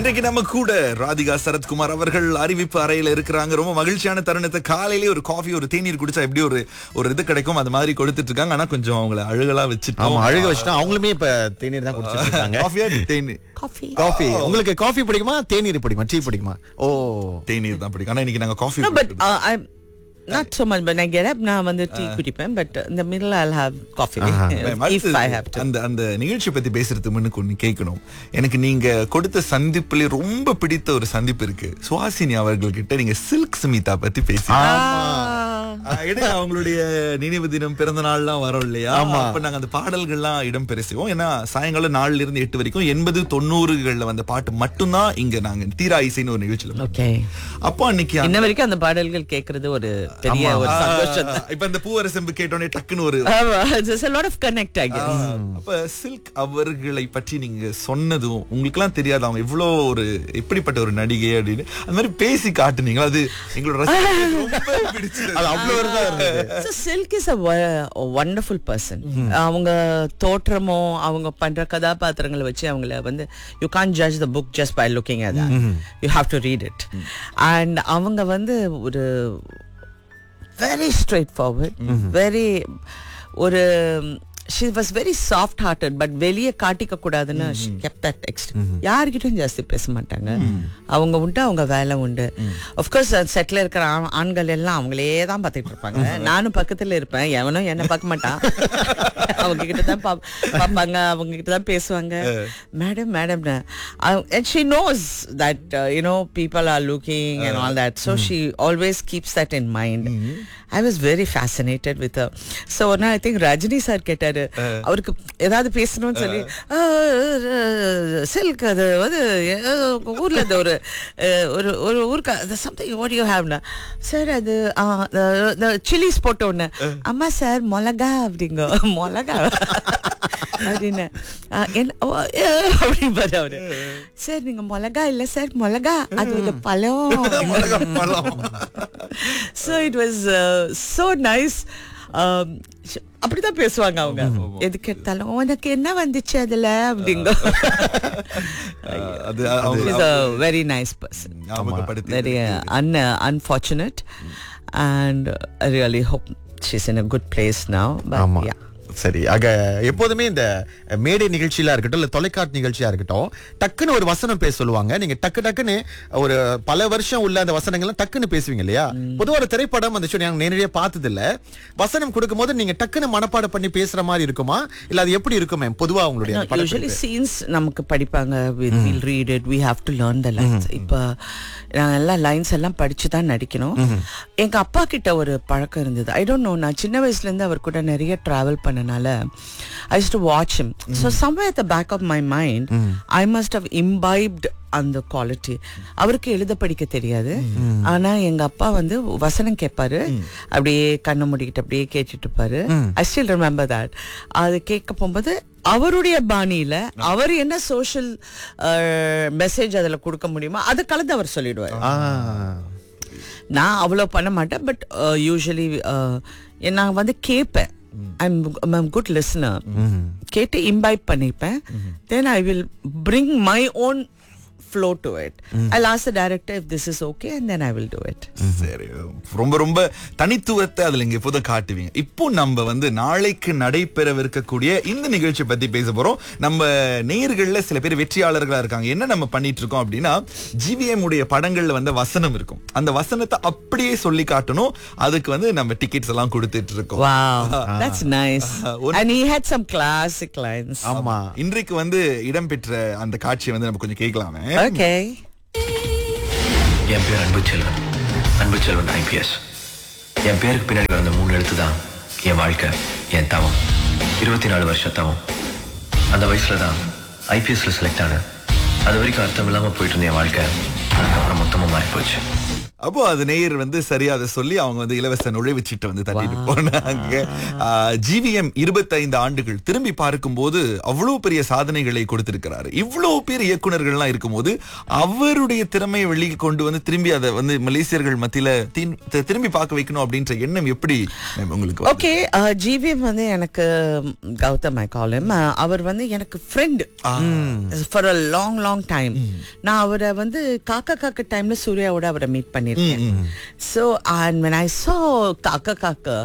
இன்றைக்கு நம்ம கூட ராதிகா சரத்குமார் அவர்கள் அறிவிப்பு அறையில இருக்கிறாங்க ரொம்ப மகிழ்ச்சியான தருணத்தை காலையிலேயே ஒரு காஃபி ஒரு தேநீர் குடிச்சா எப்படி ஒரு ஒரு இது கிடைக்கும் அது மாதிரி கொடுத்துட்டு இருக்காங்க ஆனா கொஞ்சம் அவங்கள அழுகலா வச்சுட்டோம் ஆமா அழுக வச்சுட்டா அவங்களுமே இப்ப தேநீர் தான் குடிச்சிட்டு இருக்காங்க காஃபியா தேநீர் காஃபி காஃபி உங்களுக்கு காஃபி பிடிக்குமா தேநீர் பிடிக்குமா டீ பிடிக்குமா ஓ தேநீர் தான் பிடிக்கும் ஆனா இன்னைக்கு நாங்க coffee No, but uh, I'm not so much. But I get up நான் வந்து டீ குடிப்பேன் but in the middle I'll have coffee if I have to. அந்த அந்த நிகழ்ச்சி பத்தி பேசுறதுக்கு முன்னுக்கு ஒண்ணு கேட்கணும் எனக்கு நீங்க கொடுத்த சந்திப்புல ரொம்ப பிடித்த ஒரு சந்திப்பு இருக்கு சுவாசினி அவர்கள்கிட்ட நீங்க சில்க் சுமிதா பத்தி பேசி எடுங்க அவங்களுடைய நினைவு தினம் பிறந்த நாள்லாம் வரும் இல்லையா அப்ப நாங்க அந்த பாடல்கள்லாம் இடம் பெருசுவோம் ஏன்னா சாயங்காலம் நாலுல இருந்து எட்டு வரைக்கும் எண்பது தொண்ணூறுகள்ல வந்த பாட்டு மட்டும்தான் இங்க நாங்க தீரா இசைன்னு ஒரு நிகழ்ச்சியில ஓகே அப்போ அன்னைக்கு இன்ன வரைக்கும் அந்த பாடல்கள் கேக்குறது ஒரு பெரிய ஒரு சந்தோஷம் தான். ஆ, இப்ப இந்த பூவரசெம்பு கேட்டோடனே டக்குன்னு ஒரு ஆமா, there's a lot of connect I guess. அப்ப சில்க் அவர்களை பற்றி நீங்க சொன்னதும் உங்களுக்கு எல்லாம் தெரியாது அவங்க எவ்வளவு ஒரு எப்படிப்பட்ட ஒரு நடிகை அப்படின்னு அந்த மாதிரி பேசி காட்டுனீங்க அது எங்களோட ரசிகர்களுக்கு ரொம்ப பிடிச்சது அது அவ்வளவு ஒரு இதா இருந்தது So Silk is a, wo- a wonderful person. அவங்க தோற்றமோ அவங்க பண்ற கதாபாத்திரங்களை வச்சு அவங்கள வந்து you can't judge the book just by looking at you have to read it and அவங்க வந்து ஒரு வெரி ஸ்ட்ரெயிட் ஃபார்வர்ட் வெரி ஒரு she was very soft hearted but வெளியே காட்டிக்க கூடாதுன்னு கெப் தட் டெக்ஸ்ட் யார்கிட்டயும் ஜாஸ்தி பேச மாட்டாங்க அவங்க உண்டு அவங்க வேலை உண்டு அஃப்கோர்ஸ் செட்டில் இருக்கிற ஆண்- ஆண்கள் எல்லாம் அவங்களே தான் பார்த்துட்டு இருப்பாங்க நானும் பக்கத்துல இருப்பேன் எவனும் என்ன பார்க்க மாட்டான் அவங்க கிட்ட தான் பாப்- பார்ப்பாங்க அவங்க கிட்ட தான் பேசுவாங்க madam madam and she knows that uh, you know people are looking and all that so she always keeps that in mind i was very fascinated with her so now i think rajini sir கேட்டாரு அவருக்கு ஏதாவது பேசணும்னு சொல்லி silk அது வந்து ஏதோ ஊர்ல இந்த ஒரு அஹ், ஒரு ஒரு ஊருக்கு சம்திங் வாட் யூ ஹேவ்னா சார் அது சில்லிஸ் போட்ட உடனே அம்மா சார் மிளகா அப்படிங்க மிளகா அப்படின்னு ஆ, என்ன ஓ, ஏ, அப்படிம்பாரு அவரு சார் நீங்க மிளகா இல்ல சார் மிளகா அது ஒரு பழம் பழம். So it was so nice அப்படிதான் பேசுவாங்க அவங்க எதுக்கு எடுத்தாலும் உனக்கு என்ன வந்துச்சு அதுல அப்படிங்க அது அவங்க is a very nice person ஞாபகப்படுத்தி very uh, un, uh, unfortunate and I really hope she's in a good place now but ஆமா yeah சரி ஆக எப்போதுமே இந்த மேடை நிகழ்ச்சியா இருக்கட்டும் இல்ல தொலைக்காட்சி நிகழ்ச்சியா இருக்கட்டும் டக்குன்னு ஒரு வசனம் பேச சொல்லுவாங்க நீங்க டக்கு டக்குன்னு ஒரு பல வருஷம் உள்ள அந்த வசனங்கள்லாம் டக்குன்னு பேசுவீங்க இல்லையா பொதுவா ஒரு திரைப்படம் அந்த ஷோ நாங்க நேரடியா பார்த்தது இல்ல வசனம் கொடுக்கும்போது நீங்க டக்குன்னு மனப்பாடம் பண்ணி பேசுற மாதிரி இருக்குமா இல்ல அது எப்படி இருக்குமே பொதுவா உங்களுடைய No, அந்த படப்பிடிப்பு? usually scenes நமக்கு படிப்பாங்க we- we'll read it we have to learn the lines இப்ப நான் எல்லாம் லைன்ஸ் எல்லாம் படிச்சு தான் நடிக்கணும் எங்க அப்பா கிட்ட ஒரு பழக்கம் இருந்தது ஐ டோன்ட் நோ நான் சின்ன வயசுல இருந்து அவர் கூட நிறைய டிராவல் பண்ணனால I do watch him so somewhere at the back of my mind i must have imbibed அந்த குவாலிட்டி அவருக்கு எழுத படிக்க தெரியாது ஆனா எங்க அப்பா வந்து வசனம் கேட்பாரு அப்படியே கண்ணை மூடிக்கிட்டு அப்படியே கேட்டுட்டு இருப்பாரு ஐ ஸ்டில் ரிமெம்பர் தட் அது கேட்க போகும்போது அவருடைய பாணியில அவர் என்ன சோஷியல் மெசேஜ் அதுல கொடுக்க முடியுமோ அதை கலந்து அவர் சொல்லிடுவார் ஆ நான் அவ்வளோ பண்ண மாட்டேன் பட் யூஸ்வலி நான் வந்து கேட்பேன் ஐம் குட் லிஸ்னர் கேட்டு இம்பைப் பண்ணிப்பேன் then I will bring my own flow to it I last director if this is okay and then I will do it சரி ரொம்ப ரொம்ப தனித்துவத்தை அதுல இங்க எப்போதும் காட்டுவீங்க இப்போ நம்ம வந்து நாளைக்கு நடைபெறவிருக்கக்கூடிய இந்த நிகழ்ச்சி பத்தி பேச போறோம் நம்ம நேயர்கள்ல சில பேர் வெற்றியாளர்களா இருக்காங்க என்ன நம்ம பண்ணிட்டு இருக்கோம் அப்படின்னா ஜிவிஎம் உடைய படங்கள்ல வந்து வசனம் இருக்கும் அந்த வசனத்தை அப்படியே சொல்லி காட்டணும் அதுக்கு வந்து நம்ம டிக்கெட்ஸ் எல்லாம் கொடுத்துட்டு இருக்கோம் Wow, that's nice. And he had some classic lines. ஆமா இன்றைக்கு வந்து இடம்பெற்ற அந்த காட்சியை வந்து நம்ம கொஞ்சம் கேட்கலாமே Okay. என் பேர் அன்புச்செல்வன் அன்புச்செல்வன் ஐபிஎஸ் என் பேருக்கு பின்னாடி வந்த மூணு எழுத்து தான் என் வாழ்க்கை என் தவம் இருபத்தி நாலு வருஷ தவம் அந்த வயசுல தான் ஐபிஎஸ்ல செலக்ட் ஆனேன் அது வரைக்கும் அர்த்தம் இல்லாம போயிட்டு இருந்த என் வாழ்க்கை அதுக்கப்புறம் மொத்தமா மாறி போச்சு அப்போ அது நேயர் வந்து சரியா அதை சொல்லி அவங்க வந்து இலவச நுழைவுச்சீட்டை வந்து தட்டிட்டு போனாங்க ஜிவிஎம் இருபத்தைந்து ஆண்டுகள் திரும்பி பார்க்கும்போது அவ்வளவு பெரிய சாதனைகளை கொடுத்திருக்கிறாரு இவ்வளவு பேர் இயக்குனர்கள்லாம் இருக்கும்போது அவருடைய திறமையை வெளியே கொண்டு வந்து திரும்பி அதை வந்து மலேசியர்கள் மத்தியில தீன்- தி- திரும்பி பார்க்க வைக்கணும் அப்படின்ற எண்ணம் எப்படி மேம், உங்களுக்கு வருது? ஓகே ஜிவிஎம் வந்து எனக்கு கௌதம் ஐ காலம் அவர் வந்து எனக்கு friend for a long long time நான் அவரை வந்து காக்கா காக்க டைம்ல சூர்யாவோட அவரை மீட் பண்ணிருக்கேன் so and when I saw காக்கா காக்க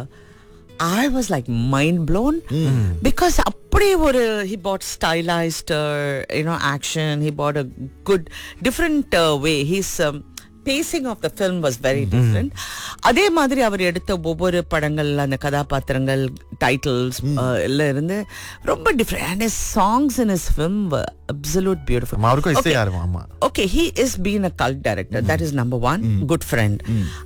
I was like mind blown because அப்படி ஒரு he bought stylized uh, you know action he bought a good different uh, way he's um, pacing of the film was very different அதே மாதிரி அவர் எடுத்த ஒவ்வொரு படங்கள் அந்த கதாபாத்திரங்கள் டைட்டில்ஸ் எல்லாம் இருந்து ரொம்ப different and his songs in his film were absolute beautiful ஆமா, அவருக்கும் இசை Okay. ஆர்வம் ஆமா okay he is been a cult director that is number one good friend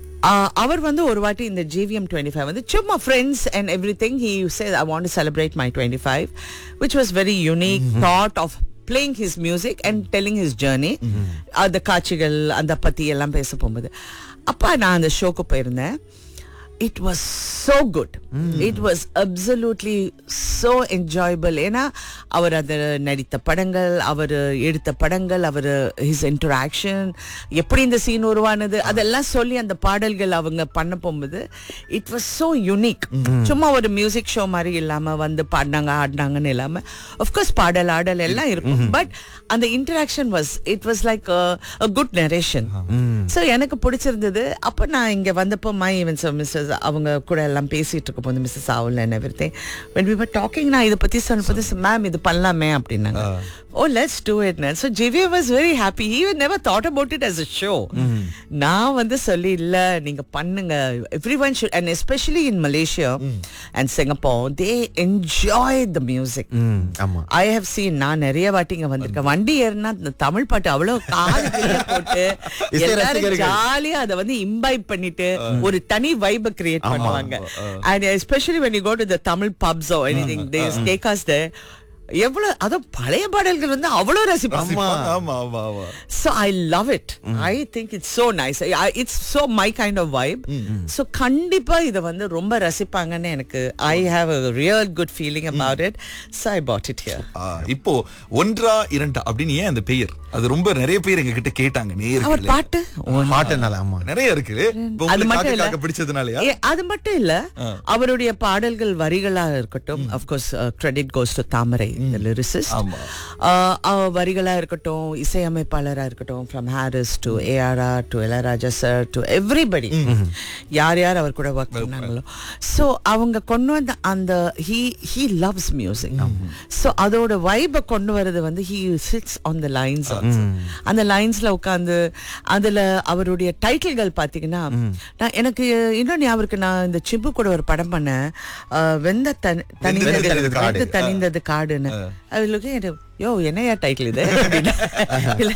அவர் வந்து ஒரு வாட்டி இந்த ஜிவிஎம் டுவெண்ட்டி ஃபைவ் வந்து சும்மா friends and everything he say I want celebrate my twenty five which was very unique thought of playing his music and telling his journey அந்த காட்சிகள் அந்த பத்தி எல்லாம் பேச போகும்போது அப்பா நான் அந்த ஷோக்கு போயிருந்தேன் it was so good it was absolutely so enjoyable ஏன்னா அவர் அது நடித்த படங்கள் அவர் எடுத்த படங்கள் அவர் ஹிஸ் இன்டராக்ஷன் எப்படி இந்த சீன் உருவானது அதெல்லாம் சொல்லி அந்த பாடல்கள் அவங்க பண்ண போகும்போது இட் வாஸ் so யூனிக் சும்மா ஒரு மியூசிக் ஷோ மாதிரி இல்லாம வந்து பாடினாங்க ஆடினாங்கன்னு இல்லாம அஃப்கோர்ஸ் பாடல் ஆடல் எல்லாம் இருக்கும் பட் அந்த interaction was it was like good narration so எனக்கு பிடிச்சிருந்தது அப்போ நான் இங்க வந்தப்போ மை ஈவன்ஸ் மிஸ்டர் அவங்க கூட எல்லாம் பேசிட்டு இருக்கும் போது மிஸ்ஸஸ் ஆவல் and everything when we were talking நான் இதை பத்தி சொன்னபோது மேம் இது பண்ணலாமே அப்படின்னாங்க oh let's do it so GV was very happy he never thought about it as a show நான் வந்து சொல்லி இல்ல நீங்க பண்ணுங்க everyone should and especially in Malaysia and Singapore they enjoy the music hmm, ஆமா I have seen நான் நிறைய வாட்டி இங்க வந்திருக்கேன் வண்டி ஏறினா இந்த தமிழ் பாட்டு அவ்வளவு காது கிளிய போட்டு இசை எல்லாரும் ரசிகர்கள். ஜாலியா அதை வந்து இம்பைப் பண்ணிட்டு ஒரு தனி வைப கிரியேட் பண்ணுவாங்க and especially when you go to the Tamil pubs or anything they take us there எவ்வளவு அதுவும் பழைய பாடல்கள் வந்து அவ்வளவு ரசிப்பாங்க ஆமா ஆமா ஆமா So I love it. I think it's so nice. I, I- it's so my kind of vibe. So கண்டிப்பா இத வந்து ரொம்ப ரசிப்பாங்கன்னு எனக்கு I have a real good feeling about it. So I bought it here. ஆ, இப்போ ஒன்றா இரண்டா அப்படின்னு ஏன் அந்த பெயர் அது ரொம்ப நிறைய பேர் எங்க கிட்ட கேட்டாங்க அவர் நேயர்கள் பாட்டு பாட்டுனால ஆமா நிறைய இருக்கு இப்போ அது உங்களுக்கு மட்டும் காக்க இல்ல காக்க பிடிச்சதுனாலயா ஏ, அது மட்டும் இல்ல அவருடைய பாடல்கள் வரிகளா இருக்கட்டும் of course credit goes to Thamarai the lyricist ஆமா. Uh, அவ வரிகளா இருக்கட்டும் இசையமைப்பாளரா இருக்கட்டும் from Harris to ARR to Ilaiyaraaja sir to everybody யார் யார் அவர் கூட ஒர்க் பண்ணாங்களோ ஸோ அவங்க கொண்டு வந்த அந்த he he loves music so அதோட வைபை கொண்டு வரது வந்து he sits on the lines அந்த லைன்ஸ்ல உட்காந்து அதுல அவருடைய டைட்டில்கள் பாத்தீங்கன்னா நான் எனக்கு இன்னும் ஞாபகம் இருக்கு நான் இந்த சிம்பு கூட ஒரு படம் பண்ணேன் அஹ், வெந்த தனி தனிந்தது தனிந்தது காடு. வெந்து தனிந்தது காடுன்னு அது லுக்கிங் at யோ என்னையா டைட்டில் இது அப்படின்னா, இல்ல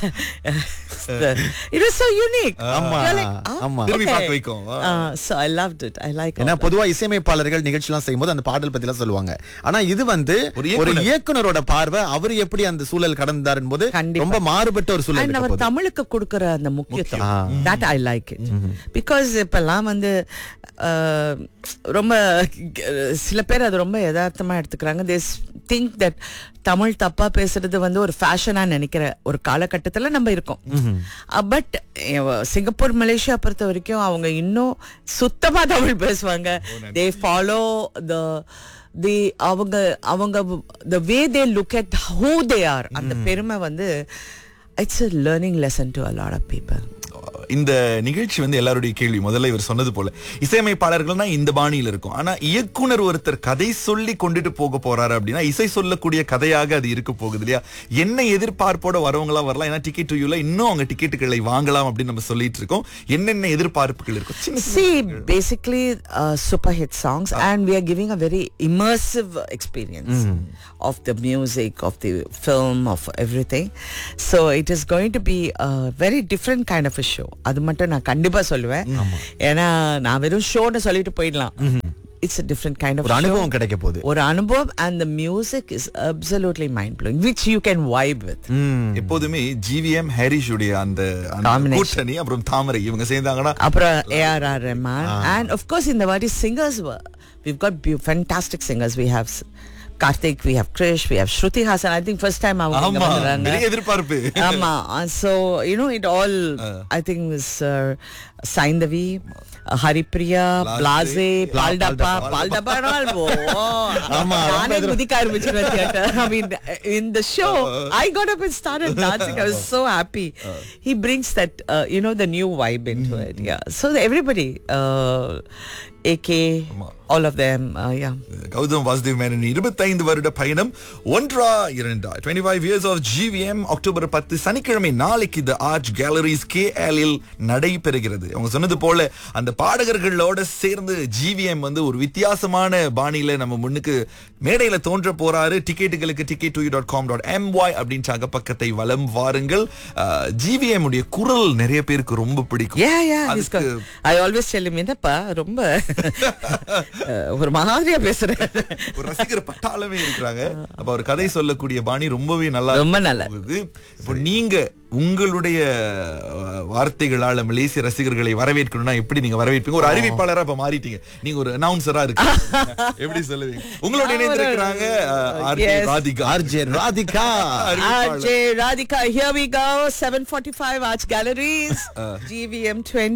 இட் வாஸ் சோ யூனிக் ஆமா, ஆமா. திரும்பி பார்க்க வைக்கும். So I loved it I like ஏன்னா பொதுவா இசையமைப்பாளர்கள் நிகழ்ச்சிலாம் செய்யும்போது அந்த பாடல் பத்தி எல்லாம் சொல்லுவாங்க ஆனா இது வந்து ஒரு ஒரு இயக்குனர். இயக்குனரோட பார்வை அவர் எப்படி அந்த சூழல் கடந்தார் என்பது கண்டிப்பா. ரொம்ப மாறுபட்ட ஒரு சூழல் அண்ட் இருக்க அவர் போகுது. தமிழுக்கு கொடுக்கிற அந்த முக்கியத்துவம் that I like it because இப்பெல்லாம் வந்து அஹ், ரொம்ப அஹ், சில பேர் அது ரொம்ப யதார்த்தமா எடுத்துக்கிறாங்க திஸ் திங்க் தட் தமிழ் தப்பா பேசுறது வந்து ஒரு ஃபேஷனா நினைக்கிற ஒரு காலகட்டத்துல நம்ம இருக்கோம் பட் சிங்கப்பூர் மலேசியா பொறுத்த வரைக்கும் அவங்க இன்னும் சுத்தமா தமிழ் பேசுவாங்க தே ஃபாலோ த தி அவங்க அவங்க the way they look at who they are அந்த பெருமை வந்து it's a learning lesson to a lot of people இந்த நிகழ்ச்சி வந்து எல்லாருடைய கேள்வி முதல்ல இவர் சொன்னது போல இசையமைப்பாளர்கள்னா இந்த பாணியில இருக்கும் ஆனா இயக்குனர் ஒருத்தர் கதை சொல்லி கொண்டுட்டு போக போறாரு அப்படின்னா இசை சொல்லக்கூடிய கதையாக அது இருக்க போகுது இல்லையா என்ன எதிர்பார்ப்போட வரவங்களா வரலாம் ஏன்னா டிக்கெட் டு யூல இன்னும் அவங்க டிக்கெட்டுகளை வாங்கலாம் அப்படின்னு நம்ம சொல்லிட்டு இருக்கோம் என்னென்ன எதிர்பார்ப்புகள் இருக்கும் சின்ன சின்ன See, basically, uh, super hit songs, and we are giving a very immersive experience of the music, of the film, of everything. So it is going to be a very different kind of a show. அது மட்டும் நான் கண்டிப்பா சொல்லுவேன் ஏன்னா நான் வெறும் ஷோன்னு சொல்லிட்டு போயிடலாம் it's a different kind of ஒரு show. அனுபவம் கிடைக்க போகுது ஒரு அனுபவம் and the music is absolutely mind blowing which you can vibe with எப்போதுமே ஜிவிஎம் ஹாரிஷ் உடைய அந்த அந்த Combination. கூட்டணி அப்புறம் தாமரை இவங்க சேர்ந்தாங்கன்னா அப்புறம் ARR Rahman and of course இந்த வாட்டி singers were we've got beau- fantastic singers we have s- Karthik we have Krish we have Shruti Hassan I think first time அவங்க இங்க ஆமா வந்துறாங்க பெரிய எதிர்பார்ப்பு ஆமா uh, so you know it all I think was uh, Saindavi uh, Haripriya Blase, Blase Paldappa Paldappa. Paldappa ஆமா, ரொம்ப நானே எதிர்- குதிக்க ஆரம்பிச்சிருவேன் theatre. I mean in the show I got up and started dancing I was so happy he brings that uh, you know the new vibe into it yeah so everybody uh, AK all of them uh, yeah Gautham Vasudev Menon இருபத்தைந்து வருட பயணம் ஒன்றா இரண்டா twenty five years of GVM October பத்து சனிக்கிழமை நாளைக்கு the art galleries K L நடைபெறுகிறது அவங்க சொன்னது போல அந்த பாடகர்களோட சேர்ந்து ஜிவிஎம் வந்து ஒரு வித்தியாசமான பாணியில நம்ம முன்னுக்கு மேடையில தோன்ற போறாரு டிக்கெட்டுகளுக்கு ticket two dot com dot MY அப்படின்ற அகப்பக்கத்தை வலம் வாருங்கள் ஜிவிஎம் உடைய குரல் நிறைய பேருக்கு ரொம்ப பிடிக்கும் yeah yeah he's got, அதுக்கு I always tell him என்னப்பா ரொம்ப அஹ், ஒரு மாதிரியா பேசுறேன் ஒரு ரசிகர் பட்டாளமே இருக்கிறாங்க அப்ப அவர் கதை சொல்லக்கூடிய பாணி ரொம்பவே நல்லா ரொம்ப நல்லா. போகுது இப்போ நீங்க உங்களுடைய அஹ், வார்த்தைகளால மலேசிய ரசிகர்களை வரவேற்கணும்னா எப்படி நீங்க வரவேற்பீங்க ஒரு அறிவிப்பாளரா இப்ப மாறிட்டீங்க நீங்க ஒரு அனௌன்சரா இருக்கு எப்படி சொல்லுவீங்க உங்களோட இணைந்திருக்கிறாங்க RJ Yes. Radhika RJ Radhika அறிவிப்பாளர். RJ Radhika, here we go. 745 Arts Galleries. GVM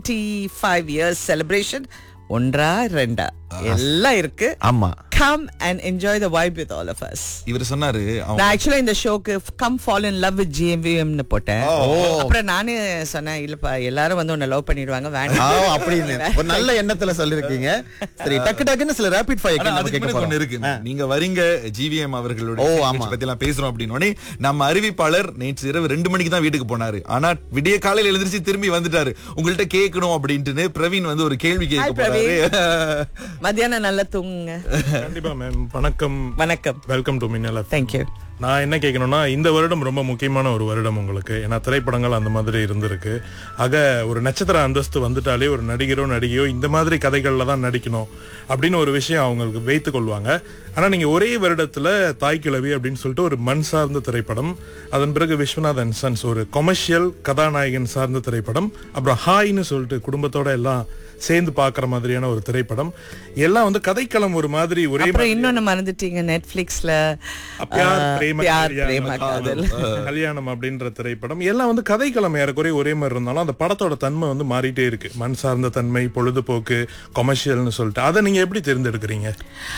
25 years celebration. ஒன்றா ரெண்டா எல்லாம் இருக்கு ஆமா come and enjoy the vibe with all of us இவர் சொன்னாரு அவன் நான் ஆக்சுவலா இந்த ஷோக்கு come fall in love with ஜிஎம்விஎம்னு போட்டேன் அப்புறம் நானே சொன்னேன் இல்லப்பா எல்லாரும் வந்து உன்னை லவ் பண்ணிடுவாங்க ஆ, வேண்டாம் அப்படின்னு ஒரு நல்ல எண்ணத்துல சொல்லிருக்கீங்க சரி டக்கு டக்குன்னு சில ரேபிட் ஃபயர் ஆனா நம்ம அதுக்கு கேட்க முன்னாடி ஒண்ணு போறோம் இருக்கு நீங்க வரீங்க ஜிவிஎம் அவர்களுடைய ஓ, நிகழ்ச்சி ஆமா. பத்தி எல்லாம் பேசுறோம் அப்படின்னு நம்ம அறிவிப்பாளர் நேற்று இரவு ரெண்டு மணிக்கு தான் வீட்டுக்கு போனாரு ஆனா விடிய காலையில எழுந்திருச்சு திரும்பி வந்துட்டாரு உங்கள்ட்ட கேட்கணும் அப்படின்ட்டு பிரவீன் வந்து ஒரு கேள்வி கேட்க Hi, போறாரு மத்தியானம் நல்லா தூங்குங்க கண்டிப்பா மேம் வணக்கம் வணக்கம் வெல்கம் டு மின்னல் தேங்க்யூ நான் என்ன கேட்கணும்னா இந்த வருடம் ரொம்ப முக்கியமான ஒரு வருடம் உங்களுக்கு ஏன்னா திரைப்படங்கள் அந்த மாதிரி இருந்திருக்கு ஆக ஒரு நட்சத்திர அந்தஸ்து வந்துட்டாலே ஒரு நடிகரோ நடிகையோ இந்த மாதிரி கதைகள்ல தான் நடிக்கணும் அப்படின்னு ஒரு விஷயம் அவங்களுக்கு வைத்துக் கொள்வாங்க ஆனா நீங்க ஒரே வருடத்துல தாய் கிழவி அப்படின்னு சொல்லிட்டு ஒரு மண் சார்ந்த திரைப்படம் அதன் பிறகு விஸ்வநாதன் சன்ஸ் ஒரு கொமர்ஷியல் கதாநாயகன் சார்ந்த திரைப்படம் அப்புறம் ஹாய்னு சொல்லிட்டு குடும்பத்தோட எல்லாம் சேர்ந்து பார்க்குற மாதிரியான ஒரு திரைப்படம் எல்லாம் வந்து கதைக்களம் ஒரு மாதிரி ஒரே அப்புறம் இன்னொன்னு மறந்துட்டீங்க நெட்ஃபிளிக்ஸ்ல பியார் பிரேம பியார் கல்யாணம், பிரேம காதல் கல்யாணம் அப்படின்ற திரைப்படம் எல்லாம் வந்து கதைக்களம் ஏறக்குறைய ஒரே மாதிரி இருந்தாலும் அந்த படத்தோட தன்மை வந்து மாறிட்டே இருக்கு மண் சார்ந்த தன்மை பொழுதுபோக்கு கொமர்ஷியல்னு சொல்லிட்டு அதை நீங்க எப்படி தேர்ந்தெடுக்கிறீங்க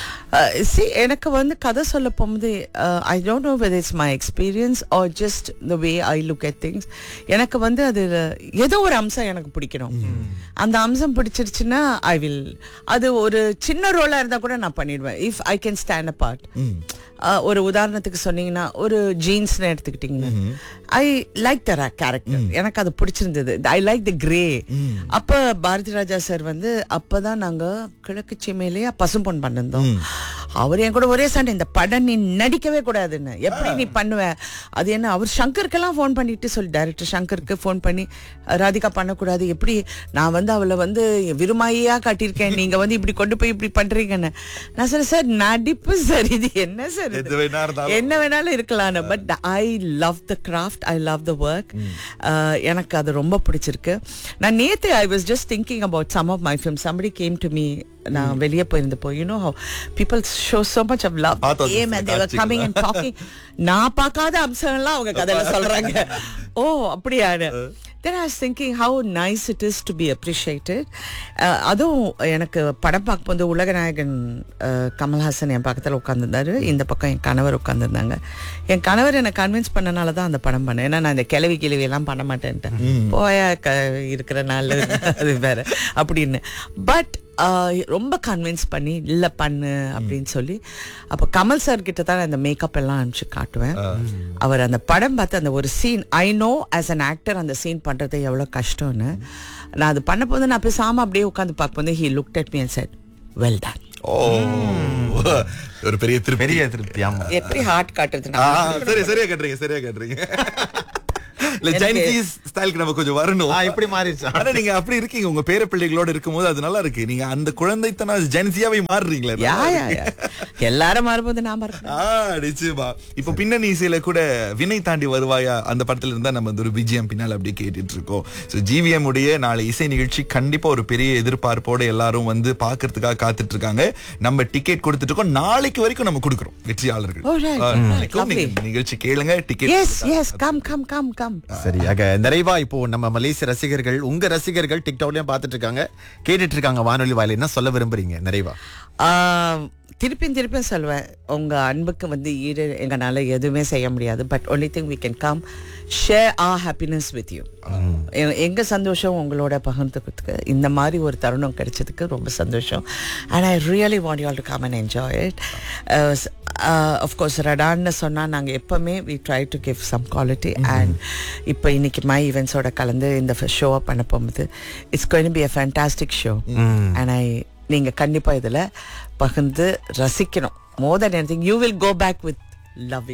சி எனக்கு வந்து கதை சொல்ல போகும்போது I don't know whether it's my experience or just the way I look at things எனக்கு வந்து அது ஏதோ ஒரு அம்சம் எனக்கு பிடிக்கணும் அந்த அம்சம் பிடிச்சிருச்சுன்னா ஐ வில் அது ஒரு சின்ன ரோலா இருந்தா கூட நான் பண்ணிடுவேன் if I can stand a part ஒரு உதாரணத்துக்கு சொன்னீங்கன்னா ஒரு ஜீன்ஸ்னு எடுத்துக்கிட்டீங்கன்னா ஐ லைக் த கேரக்டர் எனக்கு அது பிடிச்சிருந்தது ஐ லைக் த கிரே அப்ப பாரதி ராஜா சார் வந்து அப்பதான் நாங்க கிழக்கு சீமையிலேயே பசும்பொன் பண்ணிருந்தோம் அவர் என் கூட ஒரே சண்டை இந்த படம் நீ நடிக்கவே கூடாதுன்னு எப்படி நீ பண்ணுவ அது என்ன அவர் சங்கருக்கெல்லாம் ஃபோன் பண்ணிட்டு சொல்லி டைரக்டர் சங்கருக்கு ஃபோன் பண்ணி ராதிகா பண்ணக்கூடாது எப்படி நான் வந்து அவளை வந்து விருமாயியா காட்டியிருக்கேன் நீங்க வந்து இப்படி கொண்டு போய் இப்படி பண்றீங்கன்னு நான் சொன்னேன் சார் நடிப்பு சார் இது என்ன சார் இது?" எது வேணா இருந்தாலும். என்ன வேணாலும் இருக்கலாம் but I love the craft I love the work எனக்கு அது ரொம்ப பிடிச்சிருக்கு நான் நேத்து I was just thinking about some of my film somebody came to me நான் வெளியே போயிருந்தப்போ you know people show so much of love பார்த்தோம் ஏம் and they were காட்சிகள். coming and talking நான் பார்க்காத அம்சங்கள்லாம் அவங்க கதையில சொல்றாங்க ஓ அப்படியானு then I was thinking how nice it is to be appreciated அஹ், அதுவும் எனக்கு படம் பார்க்கும்போது உலகநாயகன் அஹ், கமல்ஹாசன் என் பக்கத்தில் உட்காந்துருந்தாரு இந்த பக்கம் என் கணவர் உட்காந்துருந்தாங்க என் கணவர் என்னை கன்வின்ஸ் பண்ணனால தான் அந்த படம் பண்ணேன் ஏன்னா நான் இந்த கிளவி கிளவி எல்லாம் பண்ண மாட்டேன்ட்டேன் போயா க இருக்கிற நாள் அது வேற அப்படின்னு பட் ரொம்ப கன்வின்ஸ் பண்ணி இல்ல பண்ணு அப்படின்னு சொல்லி அப்ப கமல் சார் கிட்ட தான் அந்த மேக்கப் எல்லாம் அனுப்பிச்சு காட்டுவேன் அவர் அந்த படம் பார்த்து அந்த ஒரு scene I know as an actor அந்த சீன் பண்றது எவ்வளவு கஷ்டம்னு நான் அது பண்ண போது நான் பேசாம அப்படியே உட்காந்து பார்க்கும்போது he look at me and said well done oh ஒரு பெரிய திருப்பி பெரிய திருப்தி ஆமா எப்படி ஹார்ட் காட்டுறது ஆ, சரி சரியா கேட்டுறீங்க சரியா கேட்டுறீங்க இல்ல ஜென்சி ஸ்டைலுக்கு நம்ம கொஞ்சம் வரணும் ஆ, இப்படி மாறிடுச்சா ஆனா நீங்க அப்படி இருக்கீங்க உங்க பேர பிள்ளைகளோட இருக்கும்போது அது நல்லா இருக்கு நீங்க அந்த குழந்தைத்தன ஜென்சியாவே மாறுறீங்களே யா நல்லா யா இருக்கு. யா எல்லாரும் மாறும்போது நான் மாறுறேன் ஆ, நிச்சயமா இப்ப பின்னணி இசையில கூட வினை தாண்டி வருவாயா அந்த படத்துல இருந்தா நம்ம வந்து ஒரு விஜயம் பின்னால் அப்படியே கேட்டுட்டு இருக்கோம் சோ ஜிவிஎம் உடைய நாளை இசை நிகழ்ச்சி கண்டிப்பா ஒரு பெரிய எதிர்பார்ப்போட எல்லாரும் வந்து பாக்குறதுக்காக காத்துட்டு இருக்காங்க நம்ம டிக்கெட் கொடுத்துட்டு இருக்கோம் நாளைக்கு வரைக்கும் நம்ம கொடுக்குறோம் வெற்றியாளர்கள் Oh, right. ஆ, Mm. நாளைக்கும் நீங்க Lovely. நிகழ்ச்சி கேளுங்க ticket yes yes come come come come சரி ஆக நிறைவா இப்போ நம்ம மலேசிய ரசிகர்கள் உங்க ரசிகர்கள் டிக்டாக்லயும் பார்த்துட்டு இருக்காங்க கேட்டுட்டு இருக்காங்க வானொலி வாயில என்ன சொல்ல விரும்புறீங்க நிறைவா திருப்பியும் திருப்பியும் சொல்வேன் உங்க அன்புக்கு வந்து ஈடு எங்களால எதுவுமே செய்ய முடியாது but only thing we can come share a happiness with you எங்க சந்தோஷம் உங்களோட பகிர்ந்துக்கிறதுக்கு இந்த மாதிரி ஒரு தருணம் கிடைச்சதுக்கு ரொம்ப சந்தோஷம் and I really want you all to come and enjoy it of course ரடான்னு சொன்னால் நாங்கள் எப்போவுமே we try to give some quality and இப்போ இன்னைக்கு மை ஈவெண்ட்ஸோட கலந்து இந்த ஷோவை பண்ண போகும்போது it's going be a fantastic show and I நீங்க கண்டிப்பா இதுல பகிர்ந்து ரசிக்கணும் more than anything you will go back with love